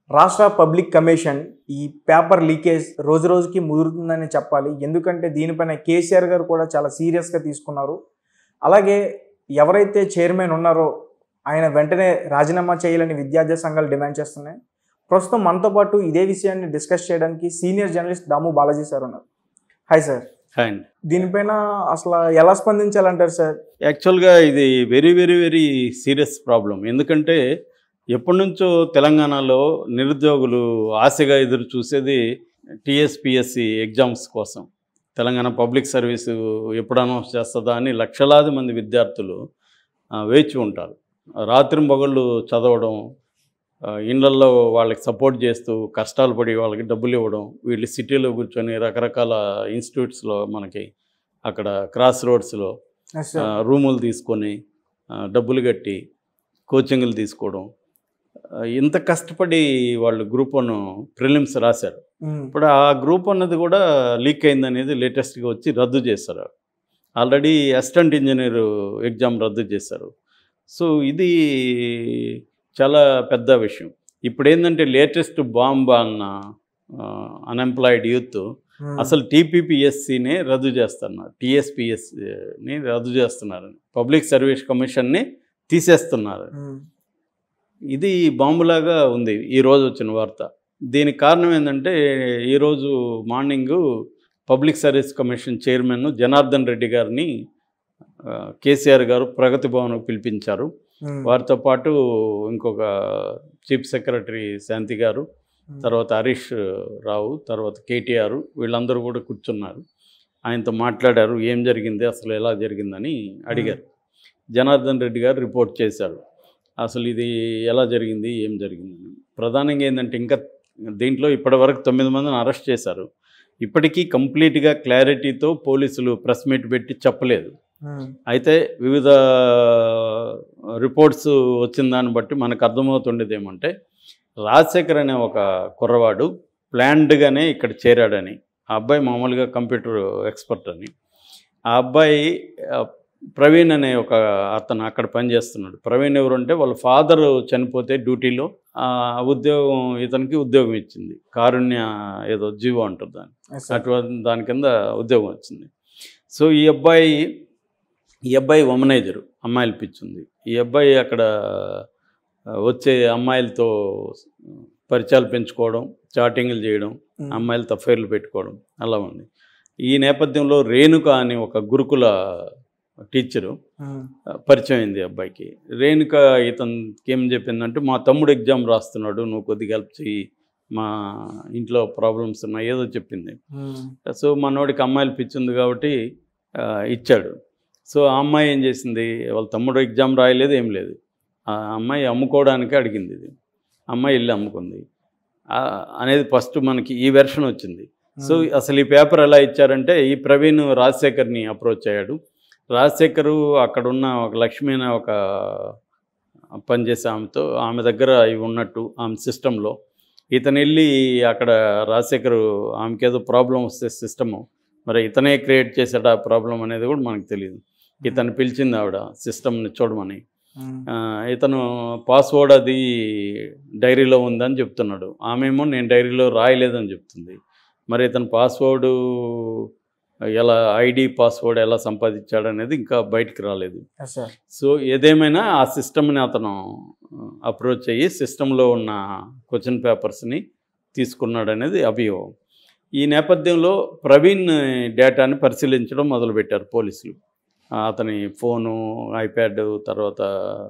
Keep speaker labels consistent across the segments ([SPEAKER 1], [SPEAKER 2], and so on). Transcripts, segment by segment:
[SPEAKER 1] రాష్ట్ర public commission ఈ paper leakage రోజు రోజుకి ముదురుతుందని చెప్పాలి ఎందుకంటే దీనిపైన కేసీఆర్ గారు కూడా చాలా సీరియస్గా తీసుకున్నారు అలాగే ఎవరైతే చైర్మన్ ఉన్నారో ఆయన వెంటనే రాజీనామా చేయాలని విద్యార్థి సంఘాలు డిమాండ్ చేస్తున్నాయి ప్రస్తుతం మనతో పాటు ఇదే విషయాన్ని డిస్కస్ చేయడానికి senior journalist Damu Balaji sir ఉన్నారు హాయ్ సార్
[SPEAKER 2] అండ్
[SPEAKER 1] దీనిపైన అసలు ఎలా స్పందించాలంటారు సార్
[SPEAKER 2] యాక్చువల్గా ఇది very very very serious problem ఎందుకంటే ఎప్పటి నుంచో తెలంగాణలో నిరుద్యోగులు ఆశగా ఎదురు చూసేది టీఎస్పిఎస్సి ఎగ్జామ్స్ కోసం తెలంగాణ పబ్లిక్ సర్వీసు ఎప్పుడు అనౌన్స్ చేస్తుందా అని లక్షలాది మంది విద్యార్థులు ఆ, వేచి ఉంటారు రాత్రింబగళ్ళు చదవడం ఆ, ఇళ్ళల్లో వాళ్ళకి సపోర్ట్ చేస్తూ కష్టాలు పడి వాళ్ళకి డబ్బులు ఇవ్వడం వీళ్ళు సిటీలో కూర్చొని రకరకాల ఇన్స్టిట్యూట్స్లో మనకి అక్కడ క్రాస్ రోడ్స్లో
[SPEAKER 1] ఎస్
[SPEAKER 2] ఆ,
[SPEAKER 1] సార్
[SPEAKER 2] రూములు తీసుకొని ఆ, డబ్బులు కట్టి కోచింగ్లు తీసుకోవడం ఆ, ఇంత కష్టపడి వాళ్ళు గ్రూప్ వన్ ప్రిలిమ్స్ రాశారు
[SPEAKER 1] ఉమ్,
[SPEAKER 2] ఇప్పుడు ఆ గ్రూప్ అన్నది కూడా లీక్ అయింది అనేది లేటెస్ట్గా వచ్చి రద్దు చేశారు ఆల్రెడీ అసిస్టెంట్ ఇంజనీర్ ఎగ్జామ్ రద్దు చేశారు సో ఇది చాలా పెద్ద విషయం ఇప్పుడు ఏంటంటే లేటెస్ట్ బాంబ్ అన్న అన్ఎంప్లాయిడ్ యూత్
[SPEAKER 1] ఉమ్,
[SPEAKER 2] అసలు టీపీపీఎస్సీనే రద్దు చేస్తున్నారు టీఎస్పిఎస్ని రద్దు చేస్తున్నారు పబ్లిక్ సర్వీస్ కమిషన్ని తీసేస్తున్నారు
[SPEAKER 1] ఉమ్,
[SPEAKER 2] ఇది బాంబులాగా ఉంది ఈరోజు వచ్చిన వార్త దీనికి కారణం ఏంటంటే ఈరోజు morning public service commission chairman Janardhan Reddy గారిని ఆ, కేసీఆర్ గారు ప్రగతి భవన్కు పిలిపించారు
[SPEAKER 1] ఉమ్,
[SPEAKER 2] వారితో పాటు ఇంకొక చీఫ్ సెక్రటరీ శాంతి గారు
[SPEAKER 1] ఉమ్,
[SPEAKER 2] తర్వాత హరీష్ రావు తర్వాత కేటీఆర్ వీళ్ళందరూ కూడా కూర్చున్నారు ఆయనతో మాట్లాడారు ఏం జరిగింది అసలు ఎలా జరిగిందని అడిగారు జనార్దన్ రెడ్డి గారు రిపోర్ట్ చేశారు అసలు ఇది ఎలా జరిగింది ఏం జరిగిందని ప్రధానంగా ఏంటంటే ఇంకా దీంట్లో ఇప్పటివరకు తొమ్మిది మందిని అరెస్ట్ చేశారు ఇప్పటికీ కంప్లీట్గా క్లారిటీతో పోలీసులు ప్రెస్ మీట్ పెట్టి చెప్పలేదు
[SPEAKER 1] ఉమ్,
[SPEAKER 2] అయితే వివిధ రిపోర్ట్స్ వచ్చిన దాన్ని బట్టి మనకు అర్థమవుతుండేది ఏమంటే రాజశేఖర్ అనే ఒక కుర్రవాడు ప్లాన్డ్గానే ఇక్కడ చేరాడని ఆ అబ్బాయి మామూలుగా కంప్యూటర్ ఎక్స్పర్ట్ అని ఆ అబ్బాయి ఆ, ప్రవీణ్ అనే ఒక అతను అక్కడ పనిచేస్తున్నాడు ప్రవీణ్ ఎవరు అంటే వాళ్ళ ఫాదర్ చనిపోతే డ్యూటీలో ఆ ఉద్యోగం ఇతనికి ఉద్యోగం ఇచ్చింది కారుణ్య ఏదో జీవో అంటారు దాన్ని
[SPEAKER 1] ఎస్ సార్
[SPEAKER 2] అటువంటి దాని కింద ఉద్యోగం వచ్చింది సో ఈ అబ్బాయి ఈ అబ్బాయి వమనైజరు అమ్మాయిలు పిచ్చుంది ఈ అబ్బాయి అక్కడ ఆ, వచ్చే అమ్మాయిలతో పరిచయాలు పెంచుకోవడం చాటింగ్లు చేయడం
[SPEAKER 1] ఉమ్,
[SPEAKER 2] అమ్మాయిలతో అఫైర్లు పెట్టుకోవడం అలా ఉంది ఈ నేపథ్యంలో రేణుక అని ఒక గురుకుల టీచరు
[SPEAKER 1] ఉమ్,
[SPEAKER 2] ఆ, పరిచయం అయింది ఈ అబ్బాయికి రేణుక ఇతనికి ఏం చెప్పిందంటే మా తమ్ముడు ఎగ్జామ్ రాస్తున్నాడు నువ్వు కొద్దిగా హెల్ప్ చెయ్యి మా ఇంట్లో ప్రాబ్లమ్స్ ఉన్నాయి ఏదో చెప్పింది
[SPEAKER 1] ఉమ్,
[SPEAKER 2] సో మనోడికి అమ్మాయిలు పిచ్చింది కాబట్టి ఆ, ఇచ్చాడు సో ఆ అమ్మాయి ఏం చేసింది వాళ్ళ తమ్ముడు ఎగ్జామ్ రాయలేదు ఏం లేదు ఆ అమ్మాయి అమ్ముకోవడానికి అడిగింది ఇది అమ్మాయి ఇల్లు అమ్ముకుంది ఆ, అనేది ఫస్ట్ మనకి ఈ వెర్షన్ వచ్చింది సో
[SPEAKER 1] ఉమ్,
[SPEAKER 2] అసలు ఈ పేపర్ ఎలా ఇచ్చారంటే ఈ ప్రవీణ్ రాజశేఖర్ని అప్రోచ్ అయ్యాడు రాజశేఖరు అక్కడ ఉన్న ఒక లక్ష్మి అనే ఒక పనిచేసే ఆమెతో ఆమె దగ్గర ఇవి ఉన్నట్టు ఆమె సిస్టంలో ఇతను వెళ్ళి అక్కడ రాజశేఖరు ఆమెకి ఏదో ప్రాబ్లం వస్తే సిస్టము మరి ఇతనే క్రియేట్ చేసాడు ఆ ప్రాబ్లం అనేది కూడా మనకు తెలియదు ఇతను పిలిచింది ఆవిడ సిస్టమ్ని చూడమని
[SPEAKER 1] ఉమ్,
[SPEAKER 2] ఆ, ఇతను పాస్వర్డ్ అది డైరీలో ఉందని చెప్తున్నాడు ఆమెమో నేను డైరీలో రాయలేదని చెప్తుంది మరి ఇతను పాస్వర్డ్ ఎలా ఐడి పాస్వర్డ్ ఎలా సంపాదించాడు అనేది ఇంకా బయటికి రాలేదు
[SPEAKER 1] ఎస్ సార్
[SPEAKER 2] సో ఏదేమైనా ఆ సిస్టమ్ని అతను అప్రోచ్ అయ్యి సిస్టంలో ఉన్న క్వశ్చన్ పేపర్స్ని తీసుకున్నాడు అనేది అభియోగం ఈ నేపథ్యంలో ప్రవీణ్ డేటాని పరిశీలించడం మొదలుపెట్టారు పోలీసులు ఆ, అతని ఫోను ఐప్యాడ్ తర్వాత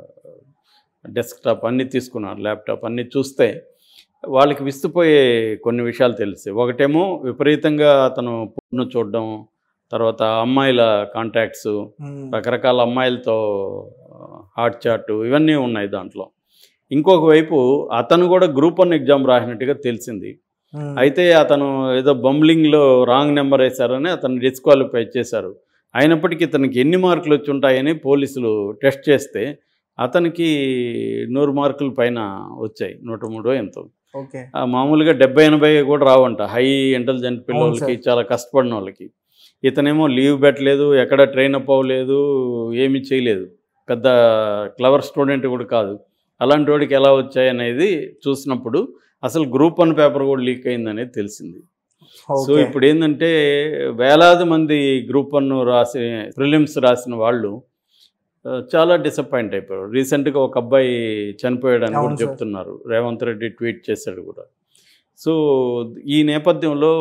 [SPEAKER 2] డెస్క్టాప్ అన్నీ తీసుకున్నారు ల్యాప్టాప్ అన్నీ చూస్తే వాళ్ళకి విస్తుపోయే కొన్ని విషయాలు తెలిసి ఒకటేమో విపరీతంగా అతను పూర్ణ చూడడం తర్వాత అమ్మాయిల కాంటాక్ట్స్
[SPEAKER 1] ఉమ్,
[SPEAKER 2] రకరకాల అమ్మాయిలతో హాట్ చాట్ ఇవన్నీ ఉన్నాయి దాంట్లో ఇంకొక వైపు అతను కూడా గ్రూప్ వన్ ఎగ్జామ్ రాసినట్టుగా తెలిసింది
[SPEAKER 1] ఉమ్,
[SPEAKER 2] అయితే అతను ఏదో బంబ్లింగ్లో రాంగ్ నెంబర్ వేశారని అతను డిస్క్వాలిఫై చేశారు అయినప్పటికీ ఇతనికి ఎన్ని మార్కులు వచ్చి ఉంటాయని పోలీసులు టెస్ట్ చేస్తే అతనికి నూరు మార్కుల పైన వచ్చాయి నూట మూడో ఎంతో
[SPEAKER 1] ఓకే
[SPEAKER 2] ఆ, మామూలుగా డెబ్బై ఎనభై కూడా రావంట హై ఇంటెలిజెంట్ పిల్లలకి
[SPEAKER 1] సార్.
[SPEAKER 2] చాలా కష్టపడిన వాళ్ళకి ఇతనేమో లీవ్ పెట్టలేదు ఎక్కడ ట్రైన్ అప్ అవ్వలేదు ఏమీ చేయలేదు పెద్ద క్లవర్ స్టూడెంట్ కూడా కాదు అలాంటి వాడికి ఎలా వచ్చాయి అనేది చూసినప్పుడు అసలు గ్రూప్ వన్ పేపర్ కూడా లీక్ అయింది అనేది తెలిసింది సో
[SPEAKER 1] ఓకే
[SPEAKER 2] ఇప్పుడు ఏంటంటే వేలాది మంది గ్రూప్ వన్ రాసి ప్రిలిమ్స్ రాసిన వాళ్ళు ఆ, చాలా డిసప్పాయింట్ అయిపోయారు రీసెంట్గా ఒక అబ్బాయి చనిపోయాడని కూడా
[SPEAKER 1] అవును సార్.
[SPEAKER 2] చెప్తున్నారు రేవంత్ రెడ్డి ట్వీట్ చేశాడు కూడా సో ఈ నేపథ్యంలో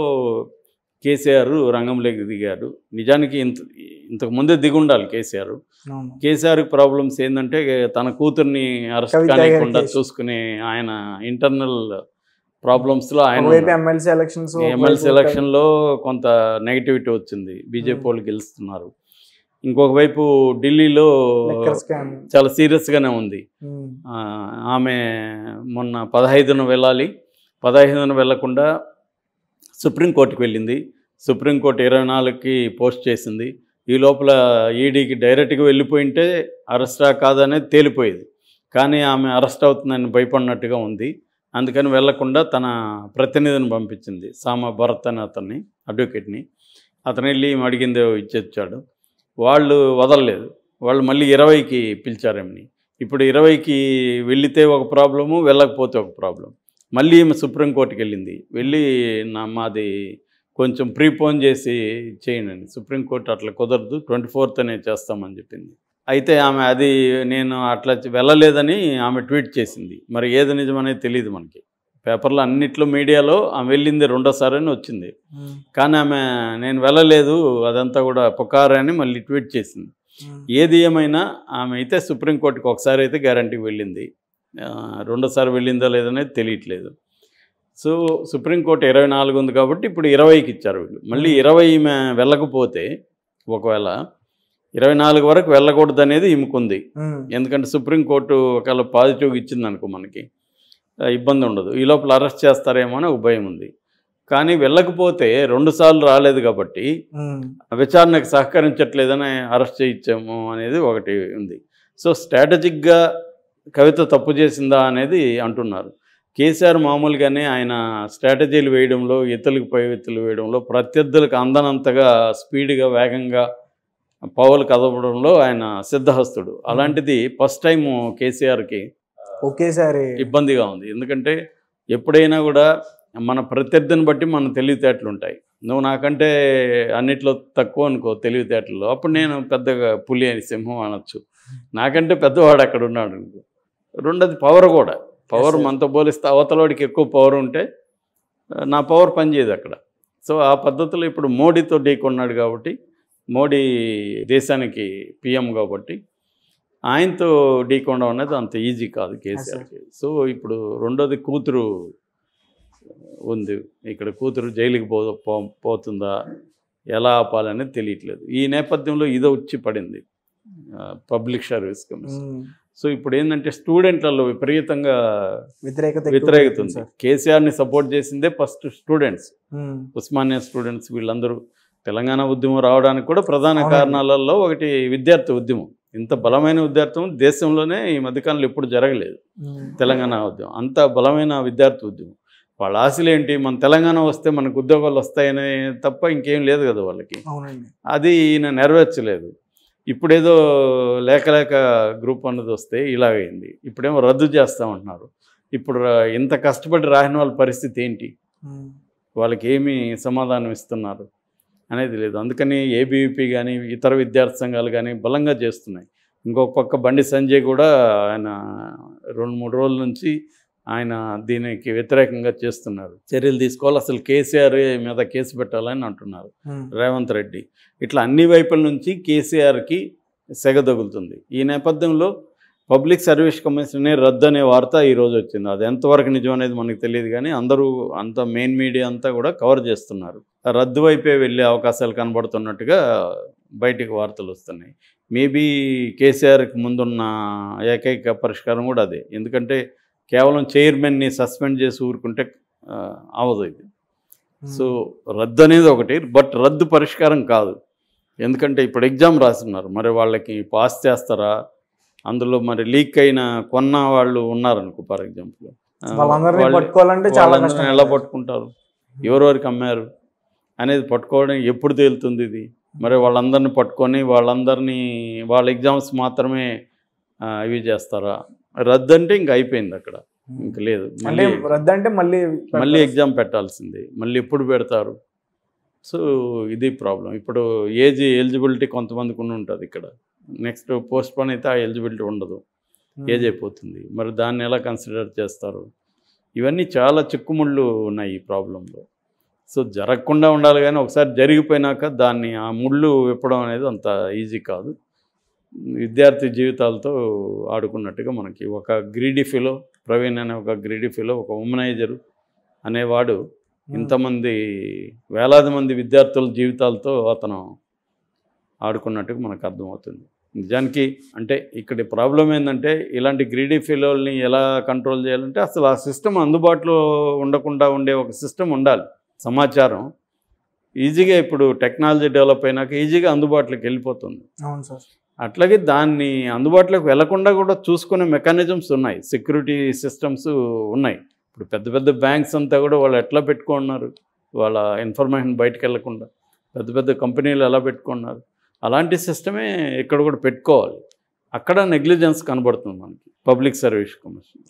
[SPEAKER 2] కేసీఆర్ రంగంలోకి దిగారు నిజానికి ఇంత ఇంతకు ముందే దిగి ఉండాలి కేసీఆర్
[SPEAKER 1] అవును.
[SPEAKER 2] కేసీఆర్ ప్రాబ్లమ్స్ ఏంటంటే తన కూతుర్ని అరెస్ట్
[SPEAKER 1] కవిత గారి
[SPEAKER 2] కానివ్వకుండా
[SPEAKER 1] కేసు.
[SPEAKER 2] చూసుకునే ఆయన ఇంటర్నల్ ప్రాబ్లమ్స్లో ఆయన
[SPEAKER 1] ఒకవైపు
[SPEAKER 2] ఉన్నారు.
[SPEAKER 1] ఎమ్మెల్సీ ఎలక్షన్స్
[SPEAKER 2] ఎమ్మెల్సీ ఎలక్షన్లో కొంత నెగిటివిటీ వచ్చింది బీజేపీ వాళ్ళు గెలుస్తున్నారు ఇంకొక వైపు ఢిల్లీలో
[SPEAKER 1] లిక్కర్ స్కామ్
[SPEAKER 2] చాలా సీరియస్గానే ఉంది ఆ, ఆమె మొన్న పదహైదున వెళ్ళాలి పదహైదున వెళ్లకుండా సుప్రీంకోర్టుకి వెళ్ళింది సుప్రీంకోర్టు ఇరవై నాలుగుకి పోస్ట్ చేసింది ఈ లోపల ఈడీకి డైరెక్ట్గా వెళ్ళిపోయింటే అరెస్టా కాదనేది తేలిపోయేది కానీ ఆమె అరెస్ట్ అవుతుందని భయపడినట్టుగా ఉంది అందుకని వెళ్లకుండా తన ప్రతినిధిని పంపించింది సామ భరత్ అని అతన్ని అడ్వకేట్ని అతను వెళ్ళి ఈమె అడిగిందే ఇచ్చేచ్చాడు వాళ్ళు వదలలేదు వాళ్ళు మళ్ళీ ఇరవైకి పిలిచారేమని ఇప్పుడు ఇరవైకి వెళితే ఒక ప్రాబ్లము వెళ్ళకపోతే ఒక ప్రాబ్లం మళ్ళీ ఈమె సుప్రీంకోర్టుకి వెళ్ళింది వెళ్ళి నా మాది కొంచెం ప్రీపోన్ చేసి చేయండి అని సుప్రీంకోర్టు అట్లా కుదరదు ట్వంటీ ఫోర్త్ అనే చేస్తామని చెప్పింది అయితే ఆమె అది నేను అట్లా వెళ్ళలేదని ఆమె ట్వీట్ చేసింది మరి ఏది నిజమనేది తెలియదు మనకి పేపర్లో అన్నిట్లో మీడియాలో ఆమె వెళ్ళింది రెండోసారి అని వచ్చింది కానీ ఆమె నేను వెళ్ళలేదు అదంతా కూడా పుకారు అని మళ్ళీ ట్వీట్ చేసింది ఏది ఏమైనా ఆమె అయితే సుప్రీంకోర్టుకి ఒకసారి అయితే గ్యారంటీకి వెళ్ళింది ఆ, రెండోసారి వెళ్ళిందో లేదనేది తెలియట్లేదు సో సుప్రీంకోర్టు ఇరవై నాలుగు ఉంది కాబట్టి ఇప్పుడు ఇరవైకి ఇచ్చారు వీళ్ళు మళ్ళీ ఇరవై ఈమె వెళ్ళకపోతే ఒకవేళ ఇరవై నాలుగు వరకు వెళ్ళకూడదు అనేది ఈమెకుంది ఎందుకంటే సుప్రీంకోర్టు ఒకవేళ పాజిటివ్ ఇచ్చింది అనుకో మనకి ఆ, ఇబ్బంది ఉండదు ఈ లోపల అరెస్ట్ చేస్తారేమో అని ఒక భయం ఉంది కానీ వెళ్ళకపోతే రెండుసార్లు రాలేదు కాబట్టి విచారణకు సహకరించట్లేదని అరెస్ట్ చేయించాము అనేది ఒకటి ఉంది సో స్ట్రాటజిక్గా కవిత తప్పు చేసిందా అనేది అంటున్నారు కేసీఆర్ మామూలుగానే ఆయన స్ట్రాటజీలు వేయడంలో ఎత్తులకు పై ఎత్తులు వేయడంలో ప్రత్యర్థులకు అందనంతగా స్పీడ్గా వేగంగా పవలు కదపడంలో ఆయన సిద్ధహస్తుడు అలాంటిది ఫస్ట్ టైం కేసీఆర్కి
[SPEAKER 1] ఒకేసారి
[SPEAKER 2] ఇబ్బందిగా ఉంది ఎందుకంటే ఎప్పుడైనా కూడా మన ప్రత్యర్థిని బట్టి మన తెలివితేటలు ఉంటాయి నువ్వు నాకంటే అన్నిట్లో తక్కువ అనుకో తెలివితేటల్లో అప్పుడు నేను పెద్దగా పులి అని సింహం అనొచ్చు నాకంటే పెద్దవాడు అక్కడ ఉన్నాడు అనుకో రెండోది పవర్ కూడా పవర్
[SPEAKER 1] Yes, sir.
[SPEAKER 2] మనతో పోలిస్తే అవతలవాడికి ఎక్కువ పవర్ ఉంటే ఆ, నా పవర్ పనిచేయదు అక్కడ సో ఆ పద్ధతిలో ఇప్పుడు మోడీతో ఢీకొన్నాడు కాబట్టి మోడీ దేశానికి పిఎం కాబట్టి ఆయనతో ఢీకొనడం అనేది అంత ఈజీ కాదు కేసీఆర్కి సో ఇప్పుడు రెండోది కూతురు ఉంది ఇక్కడ కూతురు జైలుకి పో పో- పోతుందా ఎలా ఆపాలనేది తెలియట్లేదు ఈ నేపథ్యంలో ఇదో వచ్చి పడింది public service commission
[SPEAKER 1] um,
[SPEAKER 2] so ఇప్పుడు ఏంటంటే స్టూడెంట్లలో విపరీతంగా
[SPEAKER 1] వ్యతిరేకత ఎక్కువ
[SPEAKER 2] వ్యతిరేకత
[SPEAKER 1] ఉంది
[SPEAKER 2] ఉంది
[SPEAKER 1] సార్.
[SPEAKER 2] కేసీఆర్ని సపోర్ట్ చేసిందే first students
[SPEAKER 1] um,
[SPEAKER 2] Osmania students వీళ్ళందరూ తెలంగాణ ఉద్యమం రావడానికి కూడా ప్రధాన
[SPEAKER 1] అవునండి.
[SPEAKER 2] కారణాలలో ఒకటి విద్యార్థి ఉద్యమం ఇంత బలమైన విద్యార్థి దేశంలోనే ఈ మధ్యకాలంలో ఎప్పుడు జరగలేదు
[SPEAKER 1] ఉమ్,
[SPEAKER 2] తెలంగాణ ఉద్యమం అంత బలమైన విద్యార్థి ఉద్యమం వాళ్ళ ఆశలు ఏంటి మన తెలంగాణ వస్తే మనకు ఉద్యోగాలు వస్తాయనే తప్ప ఇంకేం లేదు కదా వాళ్ళకి
[SPEAKER 1] అవునండి
[SPEAKER 2] అది ఈయన నెరవేర్చలేదు ఇప్పుడేదో లేక లేక గ్రూప్ అన్నది వస్తే ఇలాగైంది ఇప్పుడేమో రద్దు చేస్తామంటున్నారు ఇప్పుడు రా- ఇంత కష్టపడి రాసిన వాళ్ళ పరిస్థితి ఏంటి
[SPEAKER 1] ఉమ్,
[SPEAKER 2] వాళ్ళకి ఏమి సమాధానం ఇస్తున్నారు అనేది లేదు అందుకని ఏబీవీపీ కానీ ఇతర విద్యార్థి సంఘాలు కానీ బలంగా చేస్తున్నాయి ఇంకొక పక్క బండి సంజయ్ కూడా ఆయన రెండు మూడు రోజుల నుంచి ఆయన దీనికి వ్యతిరేకంగా చేస్తున్నారు చర్యలు తీసుకోవాలి అసలు కేసీఆర్ మీద కేసు పెట్టాలని అంటున్నారు
[SPEAKER 1] ఉమ్,
[SPEAKER 2] రేవంత్ రెడ్డి ఇట్లా అన్ని వైపుల నుంచి కేసీఆర్కి సెగ తగులుతుంది ఈ నేపథ్యంలో పబ్లిక్ సర్వీస్ కమిషనే రద్దు అనే వార్త ఈరోజు వచ్చింది అది ఎంతవరకు నిజం అనేది మనకు తెలియదు కానీ అందరూ అంత మెయిన్ మీడియా అంతా కూడా కవర్ చేస్తున్నారు ఆ రద్దు వైపే వెళ్ళే అవకాశాలు కనబడుతున్నట్టుగా బయటికి వార్తలు వస్తున్నాయి మేబీ కేసీఆర్కి ముందున్న ఏకైక పరిష్కారం కూడా అదే ఎందుకంటే కేవలం చైర్మన్ని సస్పెండ్ చేసి ఊరుకుంటే ఆ, అవదు ఇది
[SPEAKER 1] ఉమ్,
[SPEAKER 2] సో రద్దు అనేది ఒకటి బట్ రద్దు పరిష్కారం కాదు ఎందుకంటే ఇప్పుడు ఎగ్జామ్ రాస్తున్నారు మరి వాళ్ళకి పాస్ చేస్తారా అందులో మరి లీక్ అయిన కొన్న వాళ్ళు ఉన్నారనుకో ఫర్ ఎగ్జాంపుల్
[SPEAKER 1] వాళ్ళందరినీ పట్టుకోవాలంటే చాలా కష్టం
[SPEAKER 2] ఎలా పట్టుకుంటారు ఎవరెవరికి అమ్మారు అనేది పట్టుకోవడం ఎప్పుడు తేలుతుంది ఇది మరి వాళ్ళందరినీ పట్టుకొని వాళ్ళందరినీ వాళ్ళ ఎగ్జామ్స్ మాత్రమే ఆ, ఇవి చేస్తారా రద్దు అంటే ఇంక అయిపోయింది అక్కడ ఇంక లేదు
[SPEAKER 1] అంటే
[SPEAKER 2] మళ్ళీ
[SPEAKER 1] రద్దు అంటే మళ్ళీ
[SPEAKER 2] మళ్ళీ ఎగ్జామ్ పెట్టాల్సింది మళ్ళీ ఎప్పుడు పెడతారు సో ఇది ప్రాబ్లం ఇప్పుడు ఏజ్ ఎలిజిబిలిటీ కొంతమందికి ఉండి ఉంటుంది ఇక్కడ నెక్స్ట్ పోస్ట్ పోన్ అయితే ఆ ఎలిజిబిలిటీ ఉండదు ఏజ్ అయిపోతుంది మరి దాన్ని ఎలా కన్సిడర్ చేస్తారు ఇవన్నీ చాలా చిక్కుముళ్ళు ఉన్నాయి ఈ ప్రాబ్లంలో సో జరగకుండా ఉండాలి కానీ ఒకసారి జరిగిపోయినాక దాన్ని ఆ ముళ్ళు విప్పడం అనేది అంత ఈజీ కాదు విద్యార్థి జీవితాలతో ఆడుకున్నట్టుగా మనకి ఒక గ్రీడీ ఫిలో ప్రవీణ్ అనే ఒక గ్రీడీ ఫిలో ఒక ఉమనైజరు అనేవాడు ఇంతమంది వేలాది మంది విద్యార్థుల జీవితాలతో అతను ఆడుకున్నట్టుగా మనకు అర్థమవుతుంది నిజానికి అంటే ఇక్కడ ప్రాబ్లం ఏంటంటే ఇలాంటి గ్రీడీ ఫెలోల్ని ఎలా కంట్రోల్ చేయాలంటే అసలు ఆ సిస్టమ్ అందుబాటులో ఉండకుండా ఉండే ఒక సిస్టమ్ ఉండాలి సమాచారం ఈజీగా ఇప్పుడు టెక్నాలజీ డెవలప్ అయినాక ఈజీగా అందుబాటులోకి వెళ్ళిపోతుంది
[SPEAKER 1] అవును సార్
[SPEAKER 2] అట్లాగే దాన్ని అందుబాటులోకి వెళ్లకుండా కూడా చూసుకునే మెకానిజమ్స్ ఉన్నాయి సెక్యూరిటీ సిస్టమ్స్ ఉన్నాయి ఇప్పుడు పెద్ద పెద్ద బ్యాంక్స్ అంతా కూడా వాళ్ళు ఎట్లా పెట్టుకున్నారు వాళ్ళ ఇన్ఫర్మేషన్ బయటకు వెళ్లకుండా పెద్ద పెద్ద కంపెనీలు ఎలా పెట్టుకున్నారు అలాంటి సిస్టమే ఇక్కడ కూడా పెట్టుకోవాలి అక్కడ నెగ్లిజెన్స్ కనబడుతుంది మనకి పబ్లిక్ సర్వీస్ కమిషన్